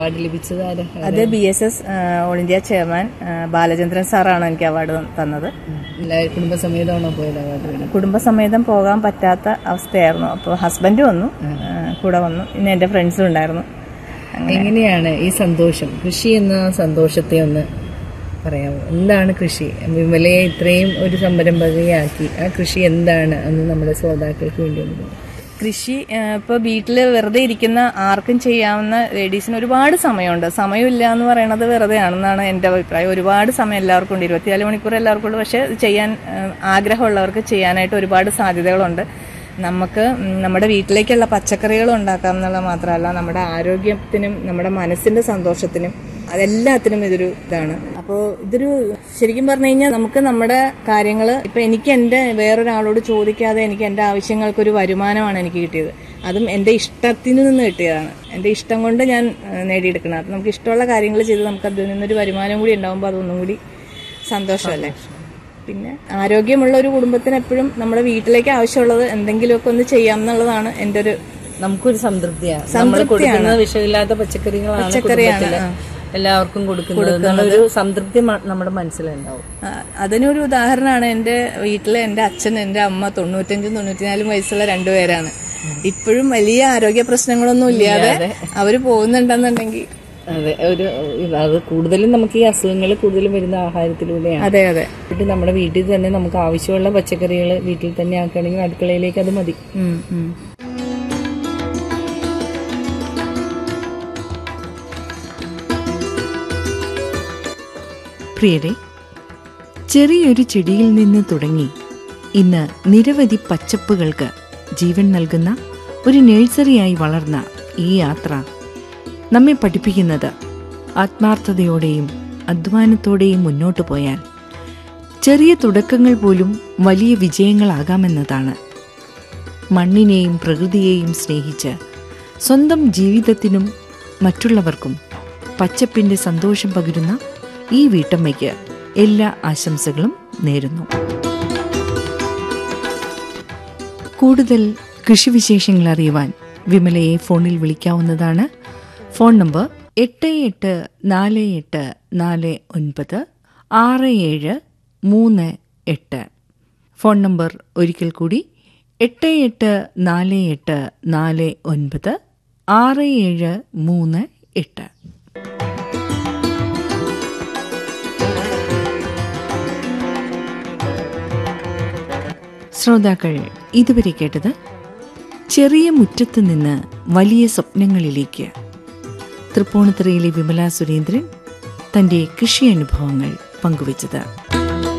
Award ലഭിച്ചത് ആരാ അത് B S S all India chairman ആ, ബാലചന്ദ്രൻ സാറാണ് എനിക്ക് അവാർഡ് തന്നത് എല്ലാവരും കുടുംബസമേതമാണോ പോയത് അവാർഡ് വേണം കുടുംബസമേതം പോകാൻ പറ്റാത്ത അവസ്ഥയായിരുന്നു അപ്പോൾ ഹസ്ബൻഡ് വന്നു ആ, കൂടെ വന്നു പിന്നെ എൻ്റെ ഫ്രണ്ട്സും ഉണ്ടായിരുന്നു എങ്ങനെയാണ് ഈ സന്തോഷം കൃഷി എന്ന സന്തോഷത്തെ ഒന്ന് പറയാമോ എന്താണ് കൃഷി വിമലയെ ഇത്രയും ഒരു സംരംഭകയാക്കി ആ കൃഷി എന്താണ് എന്ന് നമ്മുടെ ശ്രോതാക്കൾക്ക് വേണ്ടി ഒന്ന് പറയൂ. കൃഷി ഇപ്പോൾ വീട്ടിൽ വെറുതെ ഇരിക്കുന്ന ആർക്കും ചെയ്യാവുന്ന ലേഡീസിന് ഒരുപാട് സമയമുണ്ട് സമയമില്ല എന്ന് പറയുന്നത് വെറുതെ ആണെന്നാണ് എൻ്റെ അഭിപ്രായം ഒരുപാട് സമയം എല്ലാവർക്കും ഉണ്ട് ഇരുപത്തിനാല് മണിക്കൂർ എല്ലാവർക്കും ഉണ്ട് പക്ഷേ ഇത് ചെയ്യാൻ ആ, ആഗ്രഹമുള്ളവർക്ക് ചെയ്യാനായിട്ട് ഒരുപാട് സാധ്യതകളുണ്ട് നമുക്ക് ഉം, നമ്മുടെ വീട്ടിലേക്കുള്ള പച്ചക്കറികൾ ഉണ്ടാക്കാം എന്നുള്ളത് മാത്രമല്ല നമ്മുടെ ആരോഗ്യത്തിനും നമ്മുടെ മനസ്സിന്റെ സന്തോഷത്തിനും അതെല്ലാത്തിനും ഇതൊരു ഇതാണ് അപ്പോൾ ഇതൊരു ശരിക്കും പറഞ്ഞു കഴിഞ്ഞാൽ നമുക്ക് നമ്മുടെ കാര്യങ്ങൾ ഇപ്പൊ എനിക്ക് എൻ്റെ വേറൊരാളോട് ചോദിക്കാതെ എനിക്ക് എൻ്റെ ആവശ്യങ്ങൾക്കൊരു വരുമാനമാണ് എനിക്ക് കിട്ടിയത് അതും എൻ്റെ ഇഷ്ടത്തിന് നിന്ന് കിട്ടിയതാണ് എൻ്റെ ഇഷ്ടം കൊണ്ട് ഞാൻ ആ, നേടിയെടുക്കണം അപ്പം നമുക്ക് ഇഷ്ടമുള്ള കാര്യങ്ങൾ ചെയ്ത് നമുക്ക് അതിൽ നിന്നൊരു വരുമാനം കൂടി ഉണ്ടാകുമ്പോൾ അതൊന്നും കൂടി സന്തോഷമല്ലേ പിന്നെ ആരോഗ്യമുള്ള ഒരു കുടുംബത്തിന് എപ്പോഴും നമ്മുടെ വീട്ടിലേക്ക് ആവശ്യമുള്ളത് എന്തെങ്കിലുമൊക്കെ ഒന്ന് ചെയ്യാം എന്നുള്ളതാണ് എൻ്റെ ഒരു നമുക്കൊരു സംതൃപ്തിയാണ് നമ്മൾ കൊടുക്കുന്നത് വിഷമില്ലാത്ത പച്ചക്കറികളാണ് പച്ചക്കറിയാണ്, കുടുംബത്തില് ആ. എല്ലാവർക്കും കൊടുക്കുന്നത് എന്നുള്ളൊരു സംതൃപ്തി മ- നമ്മുടെ മനസ്സിലുണ്ടാവും ആ, അതിനൊരു ഉദാഹരണമാണ് എൻ്റെ വീട്ടിലെ എൻ്റെ അച്ഛൻ എൻ്റെ അമ്മ തൊണ്ണൂറ്റഞ്ചും തൊണ്ണൂറ്റിനാലും വയസ്സുള്ള രണ്ടുപേരാണ് ഇപ്പോഴും വലിയ ആരോഗ്യ പ്രശ്നങ്ങളൊന്നും ഇല്ലാതെ അവര് പോകുന്നുണ്ടെന്നുണ്ടെങ്കിൽ അതെ ഒരു അത് കൂടുതലും നമുക്ക് ഈ അസുഖങ്ങൾ കൂടുതലും വരുന്ന ആഹാരത്തിലൂടെയാണ് അതെ അതെ എന്നിട്ട് നമ്മുടെ വീട്ടിൽ തന്നെ നമുക്ക് ആവശ്യമുള്ള പച്ചക്കറികൾ വീട്ടിൽ തന്നെ ആക്കുകയാണെങ്കിൽ അടുക്കളയിലേക്ക് അത് മതി ഉം, ഉം. പ്രിയരെ ചെറിയൊരു ചെടിയിൽ നിന്ന് തുടങ്ങി ഇന്ന് നിരവധി പച്ചപ്പുകൾക്ക് ജീവൻ നൽകുന്ന ഒരു നഴ്സറിയായി വളർന്ന ഈ യാത്ര നമ്മെ പഠിപ്പിക്കുന്നത് ആത്മാർത്ഥതയോടെയും അധ്വാനത്തോടെയും മുന്നോട്ടു പോയാൽ ചെറിയ തുടക്കങ്ങൾ പോലും വലിയ വിജയങ്ങളാകാമെന്നതാണ് മണ്ണിനെയും പ്രകൃതിയെയും സ്നേഹിച്ച് സ്വന്തം ജീവിതത്തിനും മറ്റുള്ളവർക്കും പച്ചപ്പിന്റെ സന്തോഷം പകരുന്ന ഈ വീട്ടമ്മയ്ക്ക് എല്ലാ ആശംസകളും നേരുന്നു കൂടുതൽ കൃഷിവിശേഷങ്ങൾ അറിയുവാൻ വിമലയെ ഫോണിൽ വിളിക്കാവുന്നതാണ് ഫോൺ നമ്പർ എട്ട് എട്ട് നാല് എട്ട് നാല് ഒൻപത് ആറ് ഏഴ് മൂന്ന് എട്ട് ഫോൺ നമ്പർ ഒരിക്കൽ കൂടി എട്ട് എട്ട് നാല് എട്ട് നാല് ഒൻപത് ആറ് ഏഴ് മൂന്ന് എട്ട് ശ്രോതാക്കൾ ഇതുവരെ കേട്ടത് ചെറിയ മുറ്റത്ത് നിന്ന് വലിയ സ്വപ്നങ്ങളിലേക്ക് തൃപ്പൂണിത്തുറയിലെ വിമല സുരേന്ദ്രൻ തന്റെ കൃഷി അനുഭവങ്ങൾ പങ്കുവച്ചത്